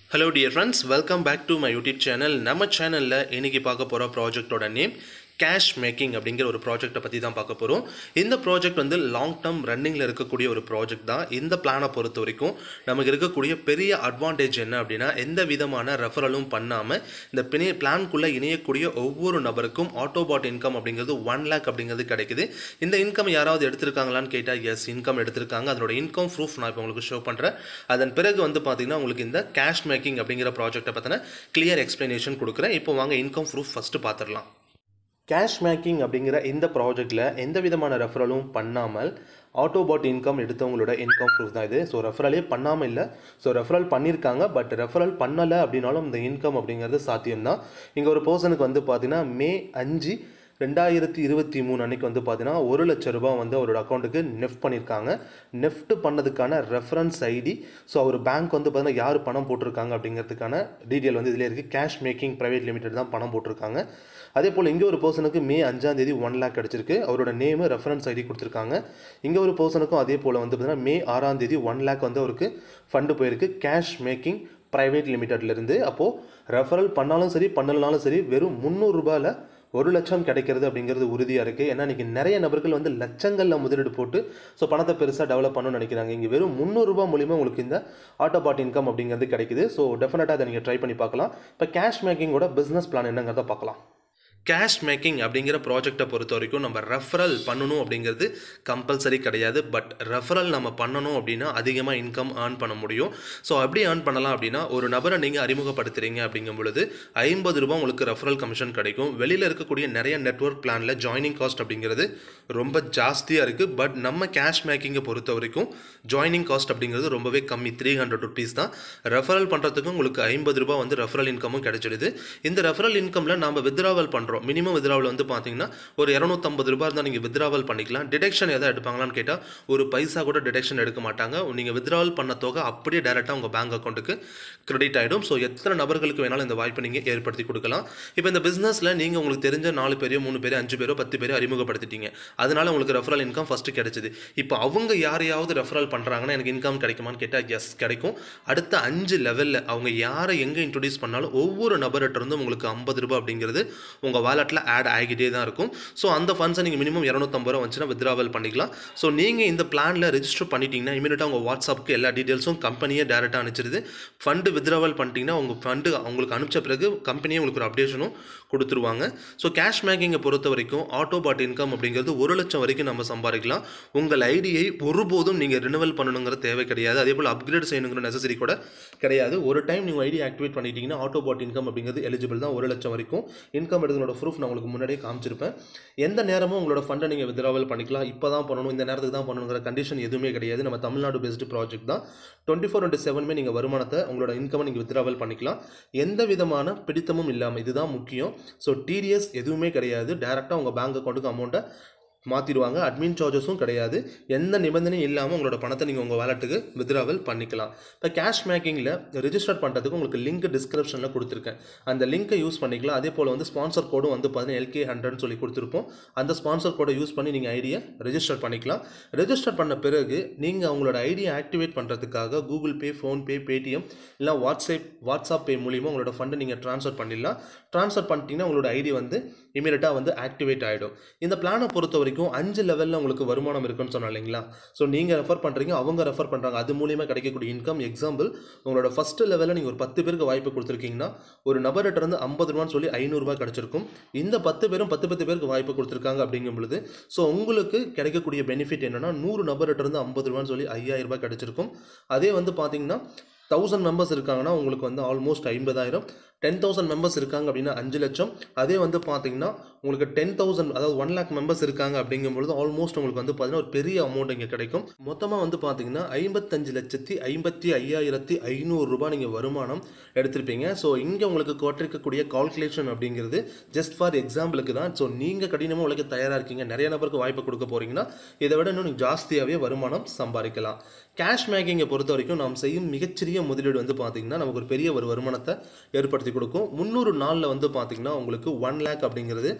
hello dear friends welcome back to my YouTube channel நம்ம சேனலில் இன்னைக்கு பார்க்க போகிற ப்ராஜெக்டோட நேம் கேஷ் மேக்கிங் அப்படிங்கிற ஒரு ப்ராஜெக்ட்டை பற்றி தான் பார்க்க போகிறோம் இந்த ப்ராஜெக்ட் வந்து லாங் டேர்ம் ரன்னிங்கில் இருக்கக்கூடிய ஒரு ப்ராஜெக்ட் தான் இந்த பிளானை பொறுத்த வரைக்கும் நமக்கு இருக்கக்கூடிய பெரிய அட்வான்டேஜ் என்ன அப்படின்னா எந்த விதமான ரெஃபரலும் பண்ணாமல் இந்த பிணை பிளான்குள்ளே இணையக்கூடிய ஒவ்வொரு நபருக்கும் ஆட்டோபாட் இன்கம் அப்படிங்கிறது ஒன் லேக் அப்படிங்கிறது கிடைக்குது இந்த இன்கம் யாராவது எடுத்திருக்காங்களான்னு கேட்டால் எஸ் இன்கம் எடுத்திருக்காங்க அதனோட இன்கம் ப்ரூஃப் நான் இப்போ உங்களுக்கு ஷோ பண்ணுறேன் அதன் பிறகு வந்து பார்த்தீங்கன்னா உங்களுக்கு இந்த கேஷ் மேக்கிங் அப்படிங்கிற ப்ராஜெக்ட்டை பற்றின கிளியர் எக்ஸ்ப்ளனேஷன் கொடுக்குறேன் இப்போ வாங்க இன்கம் ப்ரூஃப் ஃபஸ்ட்டு பார்த்துடலாம் கேஷ் மேக்கிங் அப்படிங்கிற இந்த ப்ராஜெக்ட்டில் எந்த விதமான ரெஃபரலும் பண்ணாமல் ஆட்டோபாட் இன்கம் எடுத்தவங்களோட இன்கம் ப்ரூஃப் தான் இது ஸோ ரெஃபரலே பண்ணாமல் இல்லை ஸோ ரெஃபரல் பண்ணியிருக்காங்க பட் ரெஃபரல் பண்ணலை அப்படின்னாலும் இந்த இன்கம் அப்படிங்கிறது சாத்தியம்தான் இங்கே ஒரு பர்சனுக்கு வந்து பார்த்தீங்கன்னா மே அஞ்சு ரெண்டாயிரத்தி இருபத்தி மூணு அன்னைக்கு வந்து பார்த்தீங்கன்னா ஒரு லட்ச ரூபாய் வந்து அவரோட அக்கௌண்ட்டுக்கு நெஃப்ட் பண்ணியிருக்காங்க நெஃப்ட் பண்ணதுக்கான ரெஃபரன்ஸ் ஐடி ஸோ அவர் பேங்க் வந்து பார்த்தீங்கன்னா யார் பணம் போட்டிருக்காங்க அப்படிங்கிறதுக்கான டீட்டெயில் வந்து இதில் இருக்குது கேஷ் மேக்கிங் ப்ரைவேட் லிமிடெட் தான் பணம் போட்டிருக்காங்க அதே போல் இங்கே ஒரு பர்சனுக்கு மே அஞ்சாம் தேதி ஒன் லேக் கிடச்சிருக்கு அவரோட நேமு ரெஃபரன்ஸ் ஐடி கொடுத்துருக்காங்க இங்கே ஒரு பர்சனுக்கும் அதே போல் வந்து பார்த்தீங்கன்னா மே ஆறாம் தேதி ஒன் லேக் வந்து அவருக்கு ஃபண்டு போயிருக்கு கேஷ் மேக்கிங் ப்ரைவேட் லிமிட்டட்லேருந்து அப்போது ரெஃபரல் பண்ணாலும் சரி பண்ணலனாலும் சரி வெறும் முந்நூறுரூபாயில் ஒரு லட்சம் கிடைக்கிறது அப்படிங்கிறது உறுதியாக இருக்குது ஏன்னா இன்றைக்கி நிறைய நபர்கள் வந்து லட்சங்களில் முதலீடு போட்டு ஸோ பணத்தை பெருசாக டெவலப் பண்ணணும்னு நினைக்கிறாங்க இங்கே வெறும் முந்நூறுரூபா மூலிமா உங்களுக்கு இந்த ஆட்டோபாட் இன்கம் அப்படிங்கிறது கிடைக்குது ஸோ டெஃபினட்டாக அதை நீங்கள் ட்ரை பண்ணி பார்க்கலாம் இப்போ கேஷ் மேக்கிங்கோட பிஸ்னஸ் பிளான் என்னங்கிறத பார்க்கலாம் கேஷ் மேக்கிங் அப்படிங்கிற ப்ராஜெக்டை பொறுத்த வரைக்கும் நம்ம ரெஃபரல் பண்ணணும் அப்படிங்கிறது கம்பல்சரி கிடையாது பட் ரெஃபரல் நம்ம பண்ணணும் அப்படின்னா அதிகமாக இன்கம் ஏர்ன் பண்ண முடியும் ஸோ அப்படி ஏர்ன் பண்ணலாம் அப்படின்னா ஒரு நபரை நீங்கள் அறிமுகப்படுத்துறீங்க அப்படிங்கும் பொழுது ஐம்பது ரூபாய் உங்களுக்கு ரெஃபரல் கமிஷன் கிடைக்கும் வெளியில் இருக்கக்கூடிய நிறைய நெட்ஒர்க் பிளானில் ஜாயினிங் காஸ்ட் அப்படிங்கிறது ரொம்ப ஜாஸ்தியாக இருக்குது பட் நம்ம கேஷ் மேக்கிங்கை பொறுத்த வரைக்கும் ஜாயினிங் காஸ்ட் அப்படிங்கிறது ரொம்பவே கம்மி த்ரீ ஹண்ட்ரட் ருபீஸ் தான் ரெஃபரல் பண்ணுறதுக்கும் உங்களுக்கு ஐம்பது ரூபாய் வந்து ரெஃபரல் இன்கமும் கிடைச்சிடுது இந்த ரெஃபரல் இன்கமில் நம்ம வித்ராவல் பண்ணுறோம் மினிமம் வித்ராவல் வந்து பார்த்தீங்கன்னா ஒரு இரநூத்தம்பது ரூபாய் இருந்தால் நீங்கள் வித்ராவல் பண்ணிக்கலாம் டிடெக்ஷன் எதாவது எடுப்பாங்களான்னு கேட்டால் ஒரு பைசா கூட டிடெக்ஷன் எடுக்க மாட்டாங்க நீங்கள் வித்ராவல் பண்ண தொகை அப்படியே டேரெக்டாக உங்கள் பேங்க் அக்கௌண்ட்டுக்கு கிரெடிட் ஆகிடும் ஸோ எத்தனை நபர்களுக்கு வேணாலும் இந்த வாய்ப்பை நீங்கள் ஏற்படுத்தி கொடுக்கலாம் இப்போ இந்த பிஸ்னஸில் நீங்கள் உங்களுக்கு தெரிஞ்ச நாலு பேரையோ மூணு பேரோ அஞ்சு பேரோ பத்து பேரோ அறிமுகப்படுத்திட்டீங்க அதனால உங்களுக்கு ரெஃபரல் இன்கம் ஃபஸ்ட்டு கிடைச்சிது இப்போ அவங்க யாரையாவது ரெஃபரல் பண்ணுறாங்கன்னா எனக்கு இன்கம் கிடைக்குமான்னு கேட்டால் எஸ் கிடைக்கும் அடுத்த அஞ்சு லெவலில் அவங்க யாரை எங்கே இன்ட்ரடியூஸ் பண்ணாலும் ஒவ்வொரு நபர்கிட்ட இருந்தும் உங்களுக்கு ஐம்பது ரூபாய் அப்படிங்கிறது உங்கள் வாலெட்டில் ஆட் ஆகிட்டே தான் இருக்கும் ஸோ அந்த ஃபண்ட்ஸை நீங்கள் மினிமம் இரநூத்தம்பது ரூபா வந்துச்சுன்னா வித்ராவல் பண்ணிக்கலாம் ஸோ நீங்கள் இந்த பிளானில் ரெஜிஸ்டர் பண்ணிட்டீங்கன்னா இமீடியட்டாக உங்கள் வாட்ஸ்அப்புக்கு எல்லா டீட்டெயில்ஸும் கம்பெனியே டேரெக்டாக அனுப்பிச்சிருது ஃபண்டு வித்ராவல் பண்ணிட்டீங்கன்னா உங்கள் ஃபண்டு அவங்களுக்கு அனுப்பிச்ச பிறகு கம்பெனியே உங்களுக்கு ஒரு அப்டேஷனும் கொடுத்துருவாங்க ஸோ கேஷ் மேக்கிங்கை பொறுத்த வரைக்கும் ஆட்டோபாட் இன்கம் அப்படிங்கிறது ஒரு லட்சம் வரைக்கும் நம்ம சம்பாதிக்கலாம் உங்கள் ஐடியை ஒருபோதும் நீங்கள் ரினுவல் பண்ணணுங்கிற தேவை கிடையாது அதே போல் அப்கிரேட் செய்யணுங்கிற நெசசரி கூட கிடையாது ஒரு டைம் நீங்கள் ஐடி ஆக்டிவேட் பண்ணிட்டீங்கன்னா ஆட்டோபாட் இன்கம் அப்படிங்கிறது எலிஜிபிள் தான் ஒரு லட்சம் வரைக்கும் இன்கம் எடுக்கிறோட ப்ரூஃப் நான் உங்களுக்கு முன்னாடியே காமிச்சிருப்பேன் எந்த நேரமும் உங்களோட ஃபண்டை நீங்கள் வித்ராவல் பண்ணிக்கலாம் இப்போ தான் பண்ணணும் இந்த நேரத்துக்கு தான் பண்ணணுங்கிற கண்டிஷன் எதுவுமே கிடையாது நம்ம தமிழ்நாடு பேஸ்டு ப்ராஜெக்ட் தான் டுவெண்ட்டி ஃபோர் இன்ட்டு செவனுமே நீங்கள் வருமானத்தை உங்களோட இன்கமை நீங்கள் வித்ராவல் பண்ணிக்கலாம் எந்த விதமான பிடித்தமும் இல்லாமல் இதுதான் முக்கியம் ஸோ டிடிஎஸ் எதுவுமே கிடையாது டேரெக்டாக உங்கள் பேங்க் அக்கௌண்ட்டுக்கு அமௌண்ட்டை மாற்றிடுவாங்க அட்மின் சார்ஜஸும் கிடையாது எந்த நிபந்தனையும் இல்லாமல் உங்களோட பணத்தை நீங்கள் உங்கள் வேலட்டுக்கு வித்ராவல் பண்ணிக்கலாம் இப்போ கேஷ் மேக்கிங்கில் ரெஜிஸ்டர் பண்ணுறதுக்கு உங்களுக்கு லிங்க் டிஸ்கிரிப்ஷனில் கொடுத்துருக்கேன் அந்த லிங்க்கை யூஸ் பண்ணிக்கலாம் அதே போல் வந்து ஸ்பான்சர் கோடும் வந்து பார்த்தீங்கன்னா எல்கே ஹண்ட்ரட்னு சொல்லி கொடுத்துருப்போம் அந்த ஸ்பான்சர் கோடை யூஸ் பண்ணி நீங்கள் ஐடியை ரெஜிஸ்டர் பண்ணிக்கலாம் ரெஜிஸ்டர் பண்ண பிறகு நீங்கள் உங்களோட ஐடியை ஆக்டிவேட் பண்ணுறதுக்காக கூகுள் பே ஃபோன்பே பேடிஎம் இல்லை வாட்ஸ்அப் வாட்ஸ்அப் பே மூலிமா உங்களோட ஃபண்டை நீங்கள் ட்ரான்ஸ்ஃபர் பண்ணிடலாம் ட்ரான்ஸ்ஃபர் பண்ணிட்டீங்கன்னா உங்களோட ஐடி வந்து இமீடியட்டாக வந்து ஆக்டிவேட் ஆகிடும் இந்த பிளானை பொறுத்த வரைக்கும் அஞ்சு லெவலில் உங்களுக்கு வருமானம் இருக்குன்னு சொன்னோம் இல்லைங்களா ஸோ நீங்கள் ரெஃபர் பண்ணுறீங்க அவங்க ரெஃபர் பண்ணுறாங்க அது மூலியமாக கிடைக்கக்கூடிய இன்கம் எக்ஸாம்பிள் உங்களோட ஃபஸ்ட்டு லெவலில் நீங்கள் ஒரு பத்து பேருக்கு வாய்ப்பு கொடுத்துருக்கீங்கன்னா ஒரு நபர்கிட்ட இருந்து ஐம்பது ரூபான்னு சொல்லி ஐநூறுரூவா கிடச்சிருக்கும் இந்த பத்து பேரும் பத்து பத்து பேருக்கு வாய்ப்பு கொடுத்துருக்காங்க அப்படிங்கும் பொழுது ஸோ உங்களுக்கு கிடைக்கக்கூடிய பெனிஃபிட் என்னென்னா நூறு நபர்கிட்ட இருந்து ஐம்பது ரூபான்னு சொல்லி ஐயாயிரம் ரூபாய் கிடச்சிருக்கும் அதே வந்து பார்த்தீங்கன்னா தௌசண்ட் மெம்பர்ஸ் இருக்காங்கன்னா உங்களுக்கு வந்து ஆல்மோஸ்ட் ஐம்பதாயிரம் டென் தௌசண்ட் மெம்பர்ஸ் இருக்காங்க அப்படின்னா அஞ்சு லட்சம் அதே வந்து பார்த்தீங்கன்னா உங்களுக்கு டென் தௌசண்ட் அதாவது ஒன் லேக் மெம்பர்ஸ் இருக்காங்க அப்படிங்கும்பொழுது ஆல்மோஸ்ட் உங்களுக்கு வந்து பார்த்தீங்கன்னா ஒரு பெரிய அமௌண்ட் இங்கே கிடைக்கும் மொத்தமாக வந்து பார்த்தீங்கன்னா ஐம்பத்தஞ்சு லட்சத்தி ஐம்பத்தி ஐயாயிரத்தி ஐநூறு ரூபாய் நீங்கள் வருமானம் எடுத்திருப்பீங்க ஸோ இங்கே உங்களுக்கு கொட்டிருக்கக்கூடிய கால்குலேஷன் அப்படிங்கிறது ஜஸ்ட் ஃபார் எக்ஸாம்பிளுக்கு தான் ஸோ நீங்கள் கடினமாக உழைக்க தயாராக இருக்கீங்க நிறைய நபருக்கு வாய்ப்பு கொடுக்க போகிறீங்கன்னா இதை விட இன்னும் ஜாஸ்தியாகவே வருமானம் சம்பாதிக்கலாம் கேஷ் மேக்கிங்கை பொறுத்த வரைக்கும் நாம் செய்யும் மிகச்சிறிய முதலீடு வந்து பார்த்தீங்கன்னா நமக்கு ஒரு பெரிய ஒரு வருமானத்தை ஏற்படுத்தி கொடுக்கும் முந்நூறு நாளில் வந்து பார்த்தீங்கன்னா உங்களுக்கு ஒன் லேக் அப்படிங்கிறது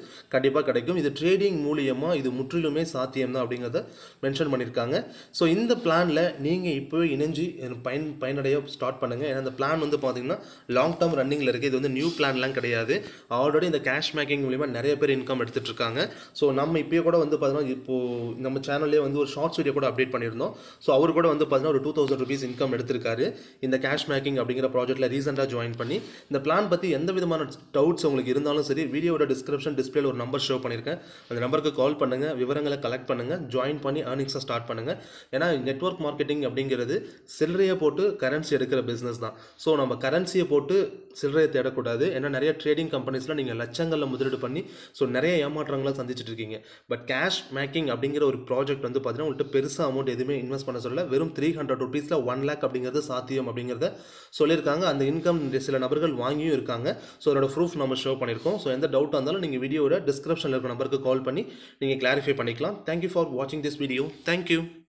கண்டிப்பாக கிடைக்கும் இது ட்ரேடிங் மூலியமாக இது முற்றிலுமே சாத்தியம் தான் அப்படிங்கிறத மென்ஷன் பண்ணியிருக்காங்க ஸோ இந்த பிளானில் நீங்கள் இப்போவே இணைஞ்சு பயன் பயனடைய ஸ்டார்ட் பண்ணுங்கள் ஏன்னா இந்த பிளான் வந்து பார்த்தீங்கன்னா லாங் டேர்ம் ரன்னிங்கில் இருக்குது இது வந்து நியூ பிளான்லாம் கிடையாது ஆல்ரெடி இந்த கேஷ் மேக்கிங் மூலிமா நிறைய பேர் இன்கம் எடுத்துகிட்டு இருக்காங்க ஸோ நம்ம இப்போயே கூட வந்து பார்த்தீங்கன்னா இப்போது நம்ம சேனல்லே வந்து ஒரு ஷார்ட்ஸ் வீடியோ கூட அப்டேட் பண்ணியிருந்தோம் ஸோ அவர் கூட வந்து பார்த்தீங்கன்னா ஒரு டூ தௌசண்ட் ருபீஸ் இன்கம் எடுத்திருக்காரு இந்த கேஷ் மேக்கிங் அப்படிங்கிற ப்ராஜெக்ட்டில் ரீசெண்டாக ஜாயின் பண்ணி இந்த பிளான் பற்றி எந்த விதமான டவுட்ஸ் உங்களுக்கு இருந்தாலும் சரி வீடியோட டிஸ்கிரிப்ஷன் டிஸ்பிளேல ஒரு நம்பர் ஷோ பண்ணியிருக்கேன் அந்த நம்பருக்கு கால் பண்ணுங்கள் விவரங்களை கலெக்ட் பண்ணுங்கள் ஜாயின் பண்ணி ஏர்னிங்ஸை ஸ்டார்ட் பண்ணுங்கள் ஏன்னா நெட்வொர்க் மார்க்கெட்டிங் அப்படிங்கிறது சில்லறையை போட்டு கரன்சி எடுக்கிற பிஸ்னஸ் தான் ஸோ நம்ம கரன்சியை போட்டு சில்லறையை தேடக்கூடாது ஏன்னா நிறைய ட்ரேடிங் கம்பெனிஸில் நீங்கள் லட்சங்களில் முதலீடு பண்ணி ஸோ நிறைய ஏமாற்றங்களை சந்திச்சுட்டு இருக்கீங்க பட் கேஷ் மேக்கிங் அப்படிங்கிற ஒரு ப்ராஜெக்ட் வந்து பார்த்தீங்கன்னா உங்கள்கிட்ட பெருசாக அமௌண்ட் எதுவுமே இன்வெஸ்ட் பண்ண சொல்ல வெறும் த்ரீ ஹண்ட்ரட் ருபீஸில் ஒன் லேக் அப்படிங்கிறது சாத்தியம் அப்படிங்கிறத சொல்லியிருக்காங்க அந்த இன்கம் சில நபர்கள் வாங்கியும் இருக்காங்க ஸோ அதோட ப்ரூஃப் நம்ம ஷோ பண்ணியிருக்கோம் ஸோ எந்த டவுட்டாக இருந்தாலும் நீங்கள் வீடியோட டிஸ்கிரிப்ஷனில் இருக்க நம்பருக்கு கால் பண்ணி நீங்கள் கிளாரிஃபை பண்ணிக்கலாம் தேங்க்யூ ஃபார் வாட்சிங் திஸ் வீடியோ தேங்க்யூ